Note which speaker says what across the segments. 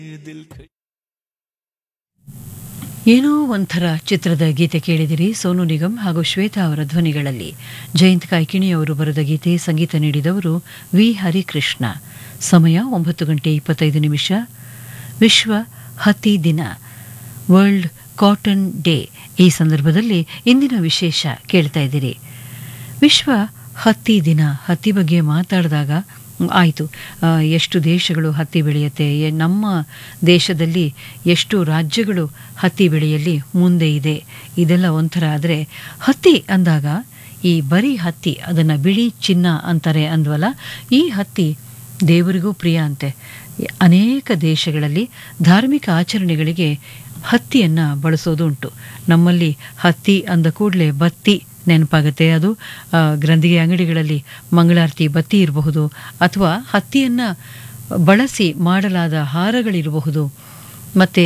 Speaker 1: ಏನೋ ಒಂಥರ ಚಿತ್ರದ ಗೀತೆ ಕೇಳಿದಿರಿ ಸೋನು ನಿಗಮ್ ಹಾಗೂ ಶ್ವೇತಾ ಅವರ ಧ್ವನಿಗಳಲ್ಲಿ ಜಯಂತ್ ಕಾಯ್ಕಿಣಿ ಅವರು ಬರೆದ ಗೀತೆ ಸಂಗೀತ ನೀಡಿದವರು ವಿ ಹರಿಕೃಷ್ಣ ಸಮಯ ಒಂಬತ್ತು ಗಂಟೆ ಇಪ್ಪತ್ತೈದು ನಿಮಿಷ ವಿಶ್ವ ಹತ್ತಿ ದಿನ ವರ್ಲ್ಡ್ ಕಾಟನ್ ಡೇ ಈ ಸಂದರ್ಭದಲ್ಲಿ ಇಂದಿನ ವಿಶೇಷ ಕೇಳ್ತಾ ಇದ್ದೀರಿ ವಿಶ್ವ ಹತ್ತಿ ದಿನ ಹತ್ತಿ ಬಗ್ಗೆ ಮಾತಾಡಿದಾಗ ಆಯಿತು ಎಷ್ಟು ದೇಶಗಳು ಹತ್ತಿ ಬೆಳೆಯುತ್ತೆ ಎ- ನಮ್ಮ ದೇಶದಲ್ಲಿ ಎಷ್ಟು ರಾಜ್ಯಗಳು ಹತ್ತಿ ಬೆಳೆಯಲ್ಲಿ ಮುಂದೆ ಇದೆ ಇದೆಲ್ಲ ಒಂಥರ ಆದರೆ ಹತ್ತಿ ಅಂದಾಗ ಈ ಬರೀ ಹತ್ತಿ ಅದನ್ನು ಬಿಳಿ ಚಿನ್ನ ಅಂತಾರೆ ಅಂದ್ವಲ್ಲ ಈ ಹತ್ತಿ ದೇವರಿಗೂ ಪ್ರಿಯ ಅಂತೆ ಅನೇಕ ದೇಶಗಳಲ್ಲಿ ಧಾರ್ಮಿಕ ಆಚರಣೆಗಳಿಗೆ ಹತ್ತಿಯನ್ನು ಬಳಸೋದು ಉಂಟು ನಮ್ಮಲ್ಲಿ ಹತ್ತಿ ಅಂದ ಕೂಡಲೇ ಬತ್ತಿ ನೆನಪಾಗುತ್ತೆ ಅದು ಆ, ಗ್ರಂಥಿಗೆ ಅಂಗಡಿಗಳಲ್ಲಿ ಮಂಗಳಾರತಿ ಬತ್ತಿ ಇರಬಹುದು ಅಥವಾ ಹತ್ತಿಯನ್ನು ಬಳಸಿ ಮಾಡಲಾದ ಹಾರಗಳಿರಬಹುದು ಮತ್ತು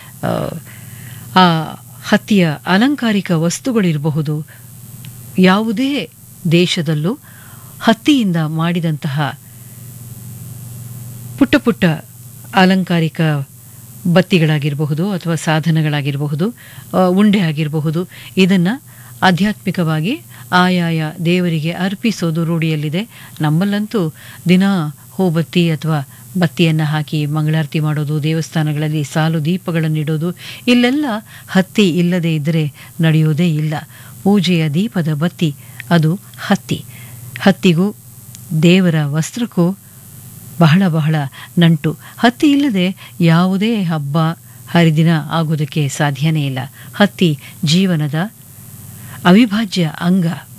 Speaker 1: ಆ ಹತ್ತಿಯ ಅಲಂಕಾರಿಕ ವಸ್ತುಗಳಿರಬಹುದು ಯಾವುದೇ ದೇಶದಲ್ಲೂ ಹತ್ತಿಯಿಂದ ಮಾಡಿದಂತಹ ಪುಟ್ಟ ಪುಟ್ಟ ಅಲಂಕಾರಿಕ ಬತ್ತಿಗಳಾಗಿರಬಹುದು ಅಥವಾ ಸಾಧನಗಳಾಗಿರಬಹುದು ಆ, ಉಂಡೆ ಆಗಿರಬಹುದು ಇದನ್ನು ಆಧ್ಯಾತ್ಮಿಕವಾಗಿ ಆಯಾಯ ದೇವರಿಗೆ ಅರ್ಪಿಸೋದು ರೂಢಿಯಲ್ಲಿದೆ ನಮ್ಮಲ್ಲಂತೂ ದಿನ ಹೂಬತ್ತಿ ಅಥವಾ ಬತ್ತಿಯನ್ನು ಹಾಕಿ ಮಂಗಳಾರತಿ ಮಾಡೋದು ದೇವಸ್ಥಾನಗಳಲ್ಲಿ ಸಾಲು ದೀಪಗಳನ್ನಿಡೋದು ಇಲ್ಲೆಲ್ಲ ಹತ್ತಿ ಇಲ್ಲದೆ ಇದ್ದರೆ ನಡೆಯೋದೇ ಇಲ್ಲ ಪೂಜೆಯ ದೀಪದ ಬತ್ತಿ ಅದು ಹತ್ತಿ ಹತ್ತಿಗೂ ದೇವರ ವಸ್ತ್ರಕ್ಕೂ ಬಹಳ ಬಹಳ ನಂಟು ಹತ್ತಿ ಇಲ್ಲದೆ ಯಾವುದೇ ಹಬ್ಬ ಹರಿದಿನ ಆಗೋದಕ್ಕೆ ಸಾಧ್ಯನೇ ಇಲ್ಲ ಹತ್ತಿ ಜೀವನದ ಅವಿಭಾಜ್ಯ ಅಂಗ